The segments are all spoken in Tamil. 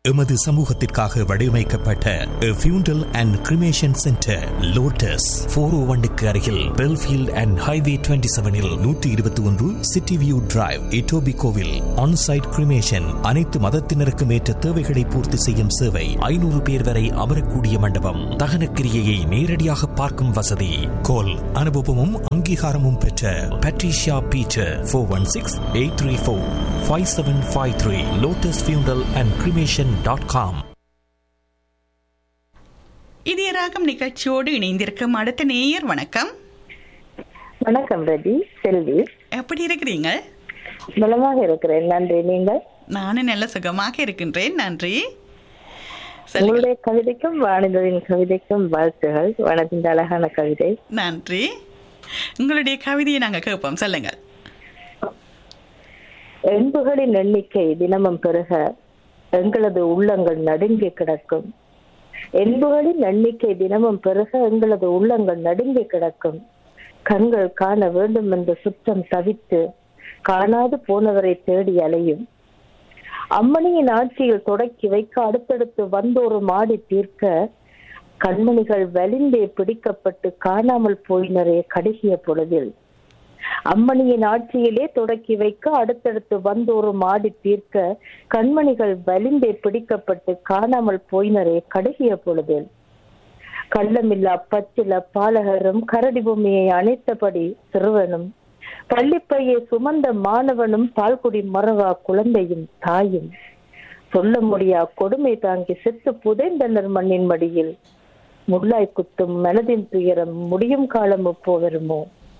எமது சமூகத்திற்காக வடிவமைக்கப்பட்ட funeral and cremation centre lotus four O ஒன்னுக்கு அருகில் பெல்ஃபீல்ட் அண்ட் ஹைவே டுவெண்ட்டி செவனில் நூற்றி இருபத்தி ஒன்று சிட்டி வியூ டிரைவ் இட்டோபி கோவில் ஆன்சைட் கிரிமேஷன் அனைத்து மதத்தினருக்கும் ஏற்ற தேவைகளை பூர்த்தி செய்யும் சேவை ஐநூறு பேர் வரை அமரக்கூடிய மண்டபம் தகன கிரியையை நேரடியாக பார்க்கும் வசதி கோல் அனுபவமும் அங்கீகாரமும் பெற்ற Patricia Peter four one six eight three four five seven five three lotus funeral and cremation dot com இதய ராகம் நிகழ்ச்சியோடு இணைந்திருக்கும் அடுத்த நேயர் வணக்கம் வணக்கம் ரவி செல்வி எப்படி இருக்கிறீங்க நலமாக இருக்கிறேன் நன்றி நீங்கள் நானும் நல்ல சுகமாக இருக்கின்றேன் நன்றி சொல்லுங்க. உங்களுடைய கவிதைக்கும் வாணிதரின் கவிதைக்கும் வாழ்த்துகள் வனத்தின் அழகான கவிதை நன்றி உங்களுடைய கவிதையை நாங்க கேட்போம் சொல்லுங்க எண்புகளின் எண்ணிக்கை தினமும் பெருக எங்களது உள்ளங்கள் நடுங்கி கிடக்கும் எண்புகளின் எண்ணிக்கை தினமும் பெருக எங்களது உள்ளங்கள் நடுங்கி கிடக்கும் கண்கள் காண வேண்டும் என்ற சுத்தம் தவித்து காணாது போனவரை தேடி அலையும் அம்மணியின் ஆட்சியில் தொடக்கி வைக்க அடுத்தடுத்து வந்தோரு மாடி தீர்க்க கண்மணிகள் வலிந்தே பிடிக்கப்பட்டு காணாமல் போயினரே கடுகிய பொழுதில் அம்மணியின் ஆட்சியிலே தொடக்கி வைக்க அடுத்தடுத்து வந்தோரு மாடி தீர்க்க கண்மணிகள் வலிந்தே பிடிக்கப்பட்டு காணாமல் போயினரே கடுகிய பொழுதில் கள்ளமில்லா பச்சில பாலகரும் கரடி பொம்மையை அணைத்தபடி சிறுவனும் பள்ளிப்பையை சுமந்த மாணவனும் பால்குடி மறவா குழந்தையும் தாயும் சொல்ல முடியா கொடுமை தாங்கி செத்து புதைந்தனர் மண்ணின் மடியில் முள்ளாய் குத்தும் மனதின் துயரம் முடியும் காலம் எப்போ வருமோ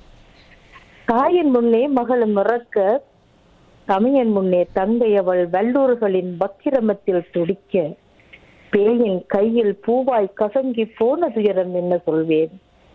தாயின் முன்னே மகளும் இறக்க தமையன் முன்னே தங்கை அவள் வல்லூர்களின் வக்கிரமத்தில் துடிக்க பேயின் கையில் பூவாய் கசங்கி போன துயரம் என்ன சொல்வேன்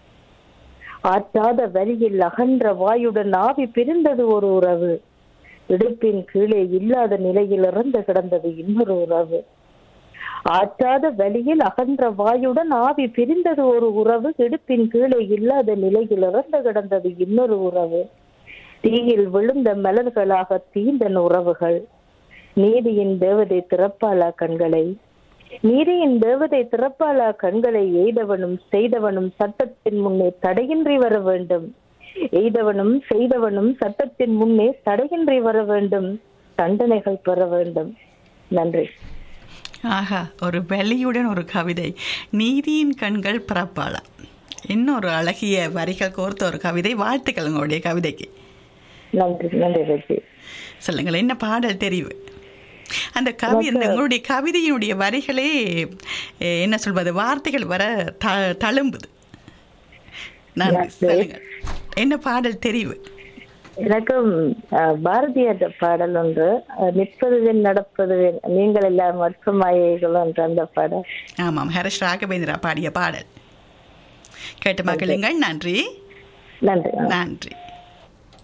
ஆற்றாத வரியில் அகன்ற வாயுடன் ஆவி பிரிந்தது ஒரு உறவு இடுப்பின் கீழே இல்லாத நிலையில் இறந்து கிடந்தது இன்னொரு உறவு ஆற்றாத வழியில் அகன்ற வாயுடன் ஆவி பிரிந்தது ஒரு உறவு இடுப்பின் கீழே இல்லாத நிலையில் இறந்து கிடந்தது இன்னொரு உறவு தீயில் விழுந்த மலர்களாக தீந்தன உறவுகள் நீதியின் தேவதை திறப்பாளா கண்களை நீதியின் தேவதை திறப்பாளா கண்களை எய்தவனும் செய்தவனும் சட்டத்தின் முன்னே தடையின்றி வர வேண்டும் எய்தவனும் செய்தவனும் சட்டத்தின் முன்னே தடையின்றி வர வேண்டும் தண்டனைகள் பெற வேண்டும் நன்றி ஆஹா ஒரு வெளியுடன் ஒரு கவிதை நீதியின் கண்கள் பிறப்பாளா இன்னொரு அழகிய வரிகள் கோர்த்த ஒரு கவிதை வாழ்த்துக்கள் உங்களுடைய கவிதைக்கு நன்றி நன்றி ரஜி சொல்லுங்கள் என்ன பாடல் தெரிவு அந்த கவி அந்த உங்களுடைய கவிதையினுடைய வரிகளே அஹ், என்ன சொல்வது வார்த்தைகள் வர த தழும்புது நன்றி சொல்லுங்கள் என்ன பாடல் தெரிவு எனக்கும் அஹ், பாரதியார் பாடல் ஒன்று அஹ், நிற்பதுவேன் நடப்பதுவேன் நீங்கள் எல்லாம் மற்றமாயைகள் என்ற அந்த பாடல் ஆமாம் ஹரிஷ் ராகவேந்திரா பாடிய பாடல் கேட்டு மகிழுங்கள் நன்றி நன்றி நன்றி